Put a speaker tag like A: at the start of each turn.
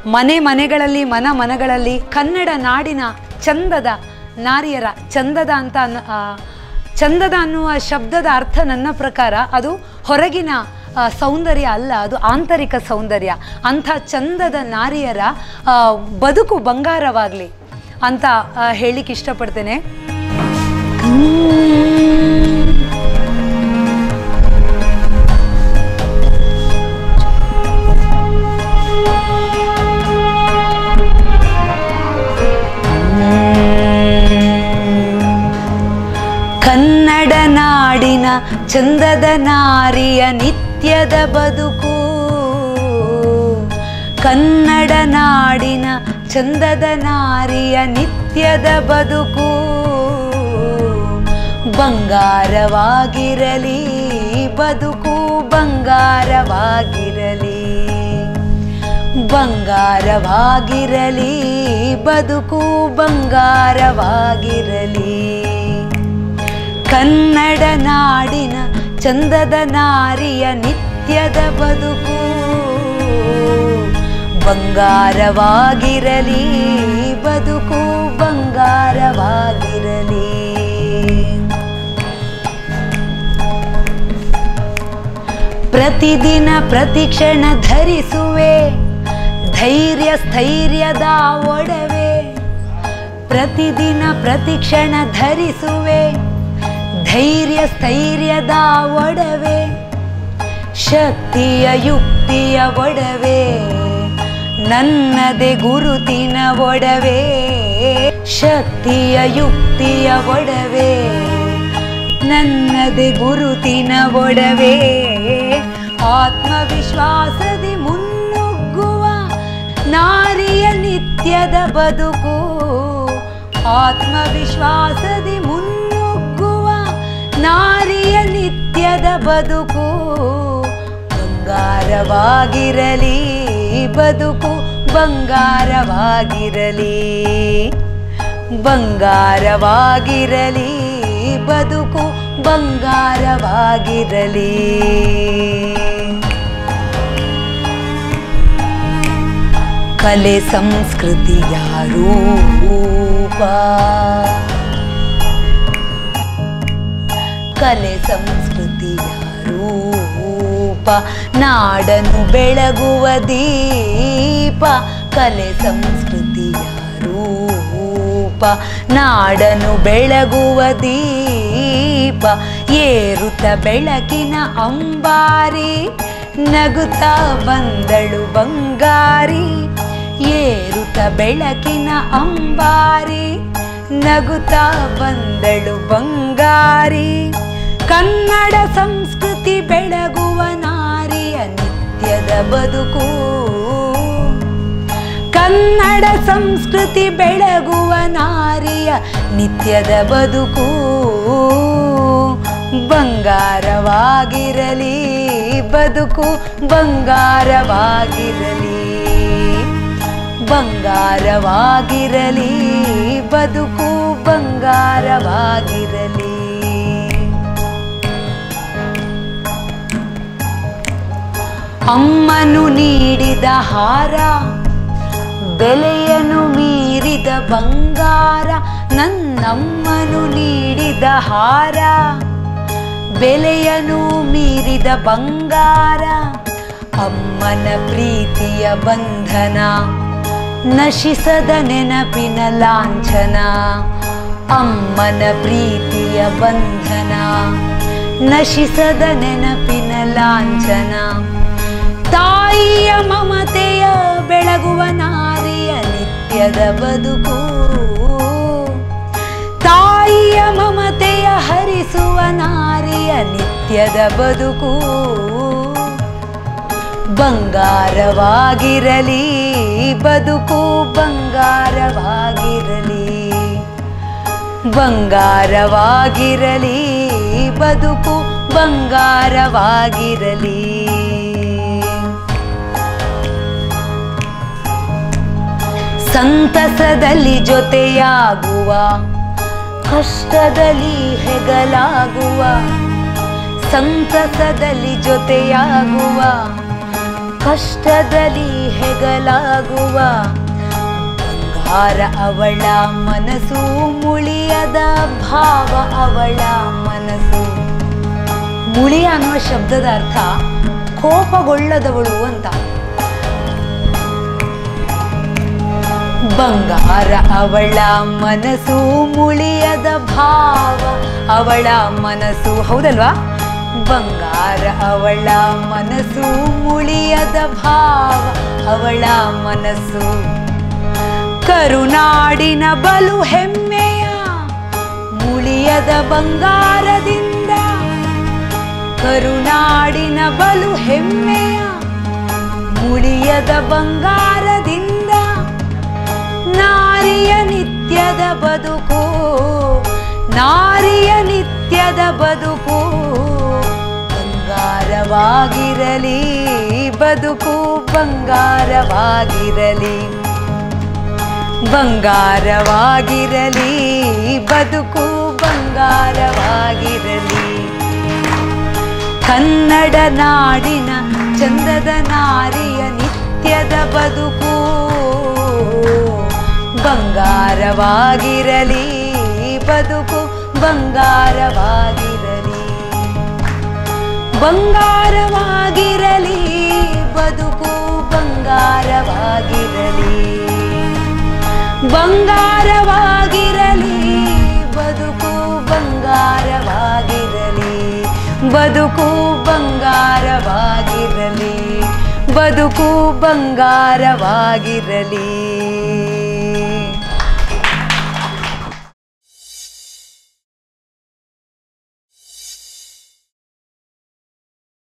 A: ಮನೆ ಮನೆಗಳಲ್ಲಿ ಮನ ಮನಗಳಲ್ಲಿ ಕನ್ನಡ ನಾಡಿನ ಚಂದದ ನಾರಿಯರ ಚಂದದ ಅಂತ ಅನ್ನ- ಆ, ಚಂದದ ಅನ್ನುವ ಶಬ್ದದ ಅರ್ಥ ನನ್ನ ಪ್ರಕಾರ ಅದು ಹೊರಗಿನ ಆ, ಸೌಂದರ್ಯ ಅಲ್ಲ ಅದು ಆಂತರಿಕ ಸೌಂದರ್ಯ ಅಂಥ ಚಂದದ ನಾರಿಯರ ಆ, ಬದುಕು ಬಂಗಾರವಾಗಲಿ ಅಂತ ಆ, ಹೇಳಿಕ್ಕೆ ಇಷ್ಟಪಡ್ತೇನೆ ಕನ್ನಡ ನಾಡಿನ ಚಂದದ ನಾರಿಯ ನಿತ್ಯದ ಬದುಕು ಕನ್ನಡ ನಾಡಿನ ಚಂದದ ನಾರಿಯ ನಿತ್ಯದ ಬದುಕು ಬಂಗಾರವಾಗಿರಲಿ ಬದುಕು ಬಂಗಾರವಾಗಿರಲಿ ಬಂಗಾರವಾಗಿರಲಿ ಬದುಕು ಬಂಗಾರವಾಗಿರಲಿ ಕನ್ನಡ ನಾಡಿನ ಚಂದದ ನಾರಿಯ ನಿತ್ಯದ ಬದುಕು ಬಂಗಾರವಾಗಿರಲಿ ಬದುಕು ಬಂಗಾರವಾಗಿರಲಿ ಪ್ರತಿದಿನ ಪ್ರತಿಕ್ಷಣ ಧರಿಸುವೆ ಧೈರ್ಯ ಸ್ಥೈರ್ಯದ ಒಡವೆ ಪ್ರತಿದಿನ ಪ್ರತಿಕ್ಷಣ ಧರಿಸುವೆ ಧೈರ್ಯ ಸ್ಥೈರ್ಯದ ಒಡವೆ ಶಕ್ತಿಯ ಯುಕ್ತಿಯ ಒಡವೆ ನನ್ನದೇ ಗುರುತಿನ ಒಡವೆ ಶಕ್ತಿಯ ಯುಕ್ತಿಯ ಒಡವೆ ನನ್ನದೇ ಗುರುತಿನ ಒಡವೆ ಆತ್ಮವಿಶ್ವಾಸದಿ ಮುನ್ನುಗ್ಗುವ ನಾರಿಯ ನಿತ್ಯದ ಬದುಕು ಆತ್ಮವಿಶ್ವಾಸದಿ ಮುನ್ನುಗ್ಗುವ ನಾರಿಯ ನಿತ್ಯದ ಬದುಕು ಬಂಗಾರವಾಗಿರಲಿ ಬದುಕು ಬಂಗಾರವಾಗಿರಲಿ ಬಂಗಾರವಾಗಿರಲಿ ಬದುಕು ಬಂಗಾರವಾಗಿರಲಿ ಕಲೆ ಸಂಸ್ಕೃತಿಯ ರೂಪ ಕಲೆ ಸಂಸ್ಕೃತಿಯ ರೂಪ ನಾಡನು ಬೆಳಗುವ ದೀಪ ಕಲೆ ಸಂಸ್ಕೃತಿಯ ರೂಪ ನಾಡನು ಬೆಳಗುವ ದೀಪ ಏರುತ್ತ ಬೆಳಕಿನ ಅಂಬಾರಿ ನಗುತ್ತಾ ಬಂದಳು ಬಂಗಾರಿ ಏರುತ್ತ ಬೆಳಕಿನ ಅಂಬಾರಿ ನಗುತ್ತಾ ಬಂದಳು ಬಂಗಾರಿ ಕನ್ನಡ ಸಂಸ್ಕೃತಿ ಬೆಳಗುವ ನಾರಿಯ ನಿತ್ಯದ ಬದುಕು ಕನ್ನಡ ಸಂಸ್ಕೃತಿ ಬೆಳಗುವ ನಾರಿಯ ನಿತ್ಯದ ಬದುಕು ಬಂಗಾರವಾಗಿರಲಿ ಬದುಕು ಬಂಗಾರವಾಗಿರಲಿ ಬಂಗಾರವಾಗಿರಲಿ ಬದುಕು ಬಂಗಾರವಾಗಿರಲಿ ಅಮ್ಮನು ನೀಡಿದ ಹಾರ ಬೆಲೆಯನ್ನು ಮೀರಿದ ಬಂಗಾರ ನನ್ನಮ್ಮನು ನೀಡಿದ ಹಾರ ಬೆಲೆಯನ್ನು ಮೀರಿದ ಬಂಗಾರ ಅಮ್ಮನ ಪ್ರೀತಿಯ ಬಂಧನ ನಶಿಸದ ನೆನಪಿನ ಲಾಂಛನ ಅಮ್ಮನ ಪ್ರೀತಿಯ ಬಂಧನ ನಶಿಸದ ನೆನಪಿನ ಲಾಂಛನ ತಾಯಿಯ ಮಮತೆಯ ಬೆಳಗುವ ನಾರಿಯ ನಿತ್ಯದ ಬದುಕು ತಾಯಿಯ ಮಮತೆಯ ಹರಿಸುವ ನಾರಿಯ ನಿತ್ಯದ ಬದುಕು ಬಂಗಾರವಾಗಿರಲಿ ಬದುಕು ಬಂಗಾರವಾಗಿರಲಿ ಬಂಗಾರವಾಗಿರಲಿ ಬದುಕು ಬಂಗಾರವಾಗಿರಲಿ ಸಂತಸದಲ್ಲಿ ಜೊತೆಯಾಗುವ ಕಷ್ಟದಲ್ಲಿ ಹೆಗಲಾಗುವ ಸಂತಸದಲ್ಲಿ ಜೊತೆಯಾಗುವ ಕಷ್ಟದಲ್ಲಿ ಹೆಗಲಾಗುವ ಬಂಗಾರ ಅವಳ ಮನಸ್ಸು ಮುಳಿಯದ ಭಾವ ಅವಳ ಮನಸ್ಸು ಮುಳಿಯ ಅನ್ನುವ ಶಬ್ದದ ಅರ್ಥ ಕೋಪಗೊಳ್ಳದವಳು ಅಂತ ಬಂಗಾರ ಅವಳ ಮನಸ್ಸು ಮುಳಿಯದ ಭಾವ ಅವಳ ಮನಸ್ಸು ಹೌದಲ್ವಾ ಬಂಗಾರ ಅವಳ ಮನಸ್ಸು ಮುಳಿಯದ ಭಾವ ಅವಳ ಮನಸ್ಸು ಕರುನಾಡಿನ ಬಲು ಹೆಮ್ಮೆಯ ಮುಳಿಯದ ಬಂಗಾರದಿಂದ ಕರುನಾಡಿನ ಬಲು ಹೆಮ್ಮೆಯ ಮುಳಿಯದ ಬಂಗಾರದಿಂದ ನಾರಿಯ ನಿತ್ಯದ ಬದುಕು ನಾರಿಯ ನಿತ್ಯದ ಬದುಕು ಬಂಗಾರವಾಗಿರಲಿ ಬದುಕು ಬಂಗಾರವಾಗಿರಲಿ ಬಂಗಾರವಾಗಿರಲಿ ಬದುಕು ಬಂಗಾರವಾಗಿರಲಿ ಕನ್ನಡ ನಾಡಿನ ಚಂದದ ನಾರಿಯ ನಿತ್ಯದ ಬದುಕು ಬಂಗಾರವಾಗಿರಲಿ ಬದುಕು ಬಂಗಾರವಾಗಿರಲಿ ಬಂಗಾರವಾಗಿರಲಿ ಬದುಕು ಬಂಗಾರವಾಗಿರಲಿ ಬಂಗಾರವಾಗಿರಲಿ ಬದುಕು ಬಂಗಾರವಾಗಿರಲಿ ಬದುಕು ಬಂಗಾರವಾಗಿರಲಿ ಬದುಕು ಬಂಗಾರವಾಗಿರಲಿ